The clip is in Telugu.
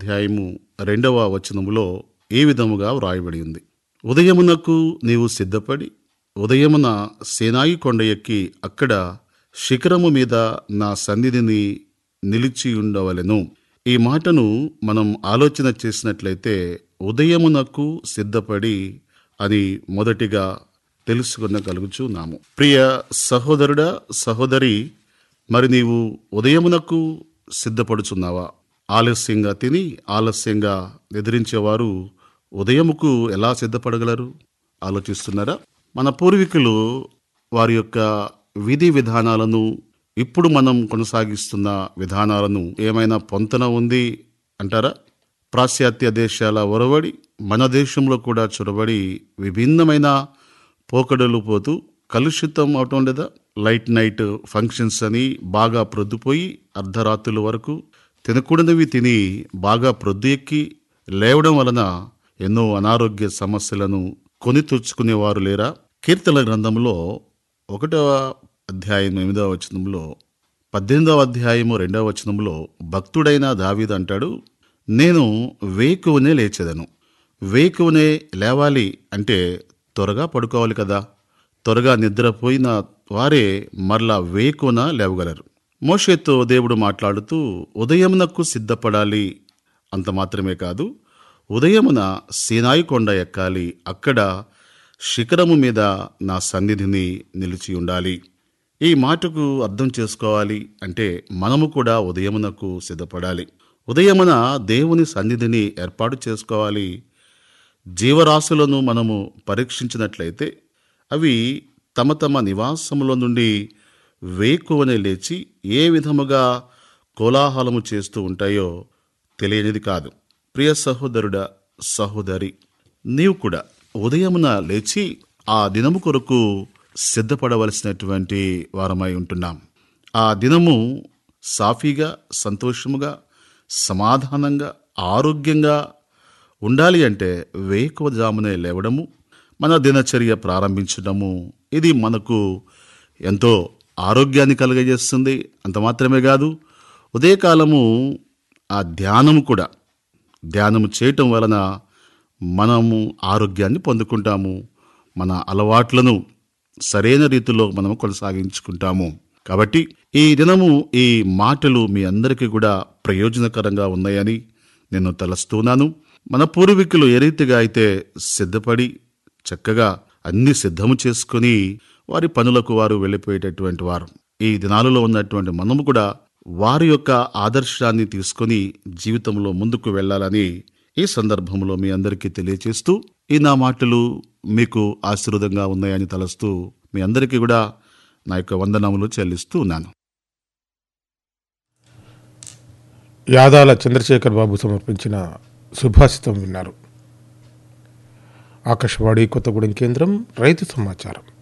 అధ్యాయము రెండవ వచనములో ఈ విధముగా వ్రాయబడి ఉంది ఉదయమునకు నీవు సిద్ధపడి ఉదయమున సేనాయి కొండ ఎక్కి అక్కడ శిఖరము మీద నా సన్నిధిని నిలిచి ఉండవలెను ఈ మాటను మనం ఆలోచన చేసినట్లయితే ఉదయమునకు సిద్ధపడి అని మొదటిగా తెలుసుకునగలుగుచున్నాము ప్రియ సహోదరుడా సహోదరి మరి నీవు ఉదయమునకు సిద్ధపడుచున్నావా ఆలస్యంగా తిని ఆలస్యంగా నిద్రించేవారు ఉదయముకు ఎలా సిద్ధపడగలరు ఆలోచిస్తున్నారా మన పూర్వీకులు వారి యొక్క విధి విధానాలను ఇప్పుడు మనం కొనసాగిస్తున్న విధానాలను ఏమైనా పొంతన ఉంది అంటారా పాశ్చాత్య దేశాల ఒరవడి మన దేశంలో కూడా చొరబడి విభిన్నమైన పోకడలు పోతూ కలుషితం అవటం లేదా లైట్ నైట్ ఫంక్షన్స్ అని బాగా ప్రొద్దుపోయి అర్ధరాత్రుల వరకు తినకూడనివి తిని బాగా ప్రొద్దు ఎక్కి లేవడం వలన ఎన్నో అనారోగ్య సమస్యలను కొని తెచ్చుకునేవారు లేరా కీర్తన గ్రంథంలో ఒకటవ అధ్యాయం ఎనిమిదవ వచనంలో పద్దెనిమిదవ అధ్యాయము రెండవ వచనంలో భక్తుడైన దావీదు అంటాడు నేను వేకువనే లేచెదను వేకువనే లేవాలి అంటే త్వరగా పడుకోవాలి కదా త్వరగా నిద్రపోయిన వారే మరలా వేకున లేవగలరు మోషేతో దేవుడు మాట్లాడుతూ ఉదయమునకు సిద్ధపడాలి అంత మాత్రమే కాదు ఉదయమున సీనాయి కొండ ఎక్కాలి అక్కడ శిఖరము మీద నా సన్నిధిని నిలిచి ఉండాలి ఈ మాటకు అర్థం చేసుకోవాలి అంటే మనము కూడా ఉదయమునకు సిద్ధపడాలి ఉదయమున దేవుని సన్నిధిని ఏర్పాటు చేసుకోవాలి జీవరాశులను మనము పరీక్షించినట్లయితే అవి తమ తమ నివాసముల నుండి వేకువనే లేచి ఏ విధముగా కోలాహలము చేస్తూ ఉంటాయో తెలియనిది కాదు ప్రియ సహోదరుడా సహోదరి నీవు కూడా ఉదయమున లేచి ఆ దినము కొరకు సిద్ధపడవలసినటువంటి వారమై ఉంటున్నాం ఆ దినము సాఫీగా సంతోషముగా సమాధానంగా ఆరోగ్యంగా ఉండాలి అంటే వేకువజామునే లేవడము మన దినచర్య ప్రారంభించడము ఇది మనకు ఎంతో ఆరోగ్యాన్ని కలుగజేస్తుంది అంత మాత్రమే కాదు ఉదయకాలము ఆ ధ్యానము కూడా ధ్యానము చేయటం వలన మనము ఆరోగ్యాన్ని పొందుకుంటాము మన అలవాట్లను సరైన రీతిలో మనము కొనసాగించుకుంటాము కాబట్టి ఈ దినము ఈ మాటలు మీ అందరికీ కూడా ప్రయోజనకరంగా ఉన్నాయని నేను తలస్తున్నాను మన పూర్వీకులు ఏ రీతిగా అయితే సిద్ధపడి చక్కగా అన్ని సిద్ధము చేసుకుని వారి పనులకు వారు వెళ్ళిపోయేటటువంటి వారు ఈ దినాలలో ఉన్నటువంటి మనము కూడా వారి యొక్క ఆదర్శాన్ని తీసుకొని జీవితంలో ముందుకు వెళ్ళాలని ఈ సందర్భంలో మీ అందరికీ తెలియచేస్తూ ఈ నా మాటలు మీకు ఆశీర్వదంగా ఉన్నాయని తలస్తూ మీ అందరికీ కూడా నా యొక్క వందనములు చెల్లిస్తూ ఉన్నాను యాదాల చంద్రశేఖర్ బాబు సమర్పించిన సుభాషితం విన్నారు ఆకాశవాణి కొత్తగూడెం కేంద్రం రైతు సమాచారం